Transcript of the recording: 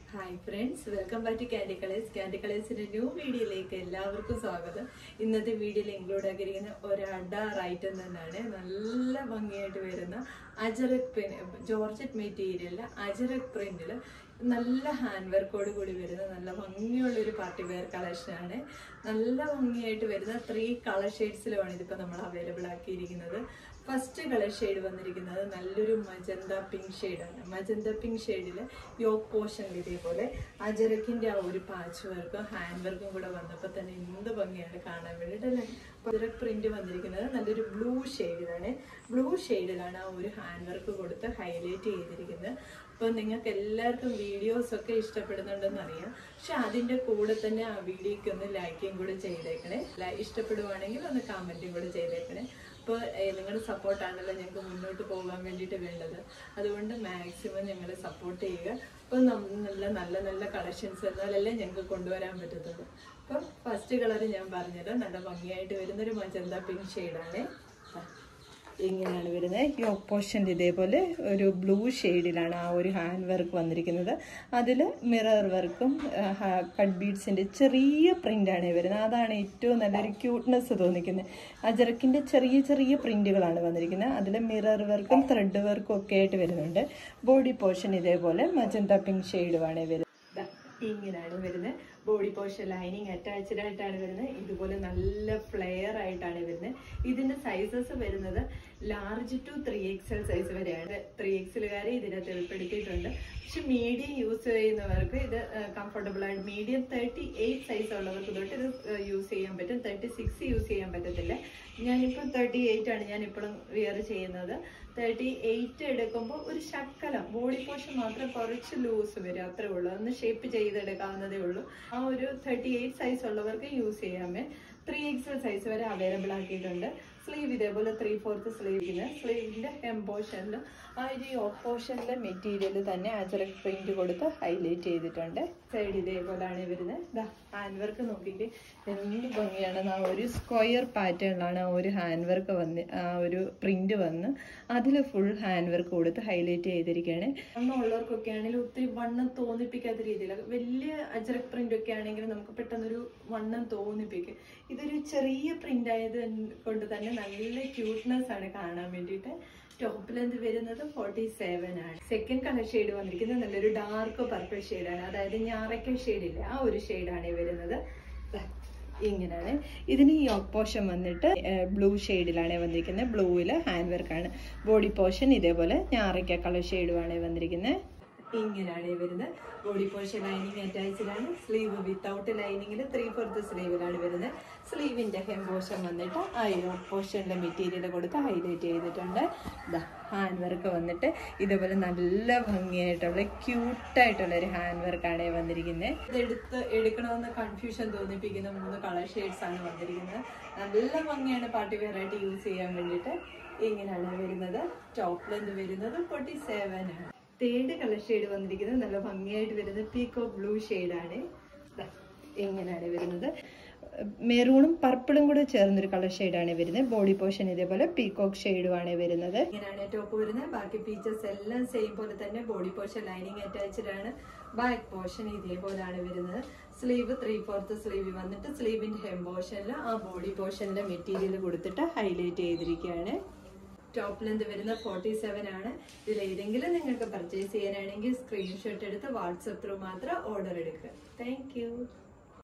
hi friends welcome back to Candy Colours Candy കളേഴ്സിന്റെ new വീഡിയോയിലേക്ക് എല്ലാവർക്കും സ്വാഗതം ഇന്നത്തെ വീഡിയോയിൽ ഇൻക്ലൂഡ് ആക്കിയിരിക്കുന്ന ഒരു അഡാർ ഐറ്റം തന്നെയാണ് നല്ല ഭംഗിയായിട്ട് വരുന്ന അജറക് പ്രിന്റ് ജോർജറ്റ് മെറ്റീരിയലിൽ അജറക് പ്രിന്റിൽ നല്ല ഹാൻഡ് വർക്കോട് കൂടി വരുന്ന നല്ല ഭംഗിയുള്ള ഒരു പാർട്ടി വെയർ കളക്ഷനാണ് നല്ല ഭംഗിയായിട്ട് വരുന്ന ത്രീ കളർ ഷെയ്ഡ്സിലുമാണ് ഇതിപ്പോൾ നമ്മൾ അവൈലബിൾ ആക്കിയിരിക്കുന്നത് ഫസ്റ്റ് കളർ ഷെയ്ഡ് വന്നിരിക്കുന്നത് നല്ലൊരു മജന്ത പിങ്ക് ഷെയ്ഡാണ് മജന്ത പിങ്ക് ഷെയ്ഡിൽ യോക്ക് പോർഷനിൽ ഇതേപോലെ അജറക്കിന്റെ ആ ഒരു പാച്ച് വർക്കും ഹാൻഡ് വർക്കും കൂടെ വന്നപ്പോൾ തന്നെ എന്ത് ഭംഗിയാണ് കാണാൻ വേണ്ടിയിട്ട് അല്ലേ അജറക് പ്രിന്റ് വന്നിരിക്കുന്നത് നല്ലൊരു ബ്ലൂ ഷെയ്ഡിലാണ് ബ്ലൂ ഷെയ്ഡിലാണ് ആ ഒരു ഹാൻഡ് വർക്ക് കൊടുത്ത് ഹൈലൈറ്റ് ചെയ്തിരിക്കുന്നത് അപ്പോൾ നിങ്ങൾക്ക് എല്ലാവർക്കും വീഡിയോസ് ഒക്കെ ഇഷ്ടപ്പെടുന്നുണ്ടെന്ന് അറിയാം പക്ഷെ അതിൻ്റെ കൂടെ തന്നെ ആ വീഡിയോക്ക് ഒന്ന് ലൈക്കും കൂടെ ചെയ്തേക്കണേ ലൈ- ഇഷ്ടപ്പെടുവാണെങ്കിൽ ഒന്ന് കമൻറ്റും കൂടെ ചെയ്തേക്കണേ അപ്പോൾ നിങ്ങളുടെ സപ്പോർട്ടാണല്ലോ ഞങ്ങൾക്ക് മുന്നോട്ട് പോകാൻ വേണ്ടിയിട്ട് വേണ്ടത് അതുകൊണ്ട് മാക്സിമം ഞങ്ങൾ സപ്പോർട്ട് ചെയ്യുക അപ്പോൾ നല്ല നല്ല നല്ല കളക്ഷൻസ് എന്നാലല്ലേ ഞങ്ങൾക്ക് കൊണ്ടുവരാൻ പറ്റത്തുള്ളൂ അപ്പോൾ ഫസ്റ്റ് കളർ ഞാൻ പറഞ്ഞത് നല്ല ഭംഗിയായിട്ട് വരുന്നൊരു മജന്ത പിങ്ക് ഷെയ്ഡാണ് ഇങ്ങനെയാണ് വരുന്നത് ഈ ഓപ്പോഷൻ്റെ ഇതേപോലെ ഒരു ബ്ലൂ ഷെയ്ഡിലാണ് ആ ഒരു ഹാൻഡ് വർക്ക് വന്നിരിക്കുന്നത് അതിൽ മിറർ വർക്കും കട്ട് ബീഡ്സിൻ്റെ ചെറിയ പ്രിൻ്റാണ് വരുന്നത് അതാണ് ഏറ്റവും നല്ലൊരു ക്യൂട്ട്നെസ് തോന്നിക്കുന്നത് അജറക്കിൻ്റെ ചെറിയ ചെറിയ പ്രിൻ്റുകളാണ് വന്നിരിക്കുന്നത് അതിൽ മിറർ വർക്കും ത്രെഡ് വർക്കും ഒക്കെ ആയിട്ട് വരുന്നുണ്ട് ബോഡി പോർഷൻ ഇതേപോലെ മജന്ത പിങ്ക് ഷെയ്ഡുമാണ് വരുന്നത് ദാ ഇങ്ങനെയാണ് വരുന്നത് ബോഡി പോർഷൻ ലൈനിങ് അറ്റാച്ച്ഡ് ആയിട്ടാണ് വരുന്നത് ഇതുപോലെ നല്ല ഫ്ലെയർ ആയിട്ടാണ് വരുന്നത് ഇതിന്റെ സൈസസ് വരുന്നത് large to three XL size വരെയാണ് ത്രീ എക്സലുകാരെ ഇതിനകത്ത് ഉൾപ്പെടുത്തിയിട്ടുണ്ട് പക്ഷെ മീഡിയം യൂസ് ചെയ്യുന്നവർക്ക് ഇത് കംഫർട്ടബിൾ ആയിട്ട് മീഡിയം തേർട്ടി എയ്റ്റ് സൈസ് ഉള്ളവർക്ക് തൊട്ട് ഇത് യൂസ് ചെയ്യാൻ പറ്റും തേർട്ടി സിക്സ് യൂസ് ചെയ്യാൻ പറ്റത്തില്ല ഞാനിപ്പോൾ തേർട്ടി എയ്റ്റ് ആണ് ഞാൻ ഇപ്പോഴും വിയർ ചെയ്യുന്നത് തേർട്ടി എയ്റ്റ് എടുക്കുമ്പോൾ ഒരു ശക്കലം ബോഡി പോർഷൻ മാത്രം കുറച്ച് ലൂസ് വരും അത്രേ ഉള്ളൂ ഒന്ന് ഷേപ്പ് ചെയ്തെടുക്കാവുന്നതേ ഉള്ളൂ ആ ഒരു തേർട്ടി എയ്റ്റ് സൈസ് ഉള്ളവർക്ക് യൂസ് ചെയ്യാമേ ത്രീ എക്സൽ സൈസ് വരെ അവൈലബിൾ ആക്കിയിട്ടുണ്ട് സ്ലീവ് ഇതേപോലെ ത്രീ ഫോർത്ത് സ്ലീവിന് സ്ലീവിന്റെ എം പോർഷനിൽ ആ ഒരു ഓപ്പോഷനിലെ മെറ്റീരിയൽ തന്നെ അജറക് പ്രിന്റ് കൊടുത്ത് ഹൈലൈറ്റ് ചെയ്തിട്ടുണ്ട് സൈഡ് ഇതേപോലെയാണ് വരുന്നത് ദാ ഹാൻഡ് വർക്ക് നോക്കിയിട്ട് എന്ത് ഭംഗിയാണ് ആ ഒരു സ്ക്വയർ പാറ്റേണിലാണ് ആ ഒരു ഹാൻഡ് വർക്ക് വന്ന് ആ ഒരു പ്രിന്റ് വന്ന് അതിൽ ഫുൾ ഹാൻഡ് വർക്ക് കൊടുത്ത് ഹൈലൈറ്റ് ചെയ്തിരിക്കുകയാണ് വണ്ണം ഉള്ളവർക്കൊക്കെ ആണെങ്കിൽ ഒത്തിരി വണ്ണം തോന്നിപ്പിക്കാത്ത രീതിയിൽ വലിയ അജറക് പ്രിന്റ് ഒക്കെ ആണെങ്കിൽ നമുക്ക് പെട്ടെന്നൊരു വണ്ണം തോന്നിപ്പിക്കും ഇതൊരു ചെറിയ പ്രിന്റ് ആയത് കൊണ്ട് തന്നെ നല്ല ക്യൂട്ട്നെസ് ആണ് കാണാൻ വേണ്ടിയിട്ട് ടോപ്പ് ലെന്ത് വരുന്നത് ഫോർട്ടി സെവൻ ആണ് സെക്കൻഡ് കളർ ഷെയ്ഡ് വന്നിരിക്കുന്നത് നല്ലൊരു ഡാർക്ക് പർപ്പിൾ ഷെയ്ഡാണ് അതായത് ഞാറയ്ക്ക ഷെയ്ഡില്ല ആ ഒരു ഷെയ്ഡാണ് വരുന്നത് ദാ ഇങ്ങനെയാണ് ഇതിന് ഈ പോർഷൻ വന്നിട്ട് ബ്ലൂ ഷെയ്ഡിലാണ് വന്നിരിക്കുന്നത് ബ്ലൂവിൽ ഹാൻഡ് വർക്കാണ് ബോഡി പോർഷൻ ഇതേപോലെ ഞാറയ്ക്ക കളർ ഷെയ്ഡുമാണ് വന്നിരിക്കുന്നത് ഇങ്ങനെയാണ് വരുന്നത് ബോഡി പോർഷൻ ലൈനിങ് അറ്റാച്ച്ഡാണ് സ്ലീവ് വിത്തൗട്ട് ലൈനിങ്ങിൽ ത്രീ ഫോർത്ത് സ്ലീവിലാണ് വരുന്നത് സ്ലീവിന്റെ ഹെം പോർഷൻ വന്നിട്ട് ആ പോർഷനിലെ മെറ്റീരിയൽ കൊടുത്ത് ഹൈലൈറ്റ് ചെയ്തിട്ടുണ്ട് ഇതാ ഹാൻഡ് വർക്ക് വന്നിട്ട് ഇതേപോലെ നല്ല ഭംഗിയായിട്ടുള്ള ക്യൂട്ടായിട്ടുള്ള ഒരു ഹാൻഡ് വർക്കാണ് വന്നിരിക്കുന്നത് ഇതെടുത്ത് എടുക്കണമെന്ന് കൺഫ്യൂഷൻ തോന്നിപ്പിക്കുന്ന മൂന്ന് കളർ ഷെയ്ഡ്സ് ആണ് വന്നിരിക്കുന്നത് നല്ല ഭംഗിയാണ് പാർട്ടി വെയർ ആയിട്ട് യൂസ് ചെയ്യാൻ വേണ്ടിയിട്ട് ഇങ്ങനെയാണ് വരുന്നത് ടോപ്പ് ലെന്ത് വരുന്നത് ഫോർട്ടി സെവൻ ആണ് തേർഡ് കളർ ഷെയ്ഡ് വന്നിരിക്കുന്നത് നല്ല ഭംഗിയായിട്ട് വരുന്നത് പീക്കോ ബ്ലൂ ഷെയ്ഡാണ് ഇങ്ങനെയാണ് വരുന്നത് മെറൂണും പർപ്പിളും കൂടെ ചേർന്നൊരു കളർ ഷെയ്ഡാണ് വരുന്നത് ബോഡി പോർഷൻ ഇതേപോലെ പീകോക്ക് ഷെയ്ഡുമാണ് വരുന്നത് ഇങ്ങനെയാണ് ടോപ്പ് വരുന്നത് ബാക്കി ഫീച്ചേഴ്സ് എല്ലാം സെയിം പോലെ തന്നെ ബോഡി പോർഷൻ ലൈനിങ് അറ്റാച്ച്ഡ് ആണ് ബാക്ക് പോർഷൻ ഇതേപോലെയാണ് വരുന്നത് സ്ലീവ് ത്രീ ഫോർത്ത് സ്ലീവ് വന്നിട്ട് സ്ലീവിന്റെ ഹെം പോർഷനിൽ ആ ബോഡി പോർഷനിലെ മെറ്റീരിയൽ കൊടുത്തിട്ട് ഹൈലൈറ്റ് ചെയ്തിരിക്കുകയാണ് ടോപ്പ് ലെന്ത് വരുന്ന ഫോർട്ടി സെവൻ ആണ് ഇതിൽ ഏതെങ്കിലും നിങ്ങൾക്ക് പർച്ചേസ് ചെയ്യാനാണെങ്കിൽ സ്ക്രീൻഷോട്ട് എടുത്ത് വാട്സപ്പ് ത്രൂ മാത്രം ഓർഡർ എടുക്കുക താങ്ക്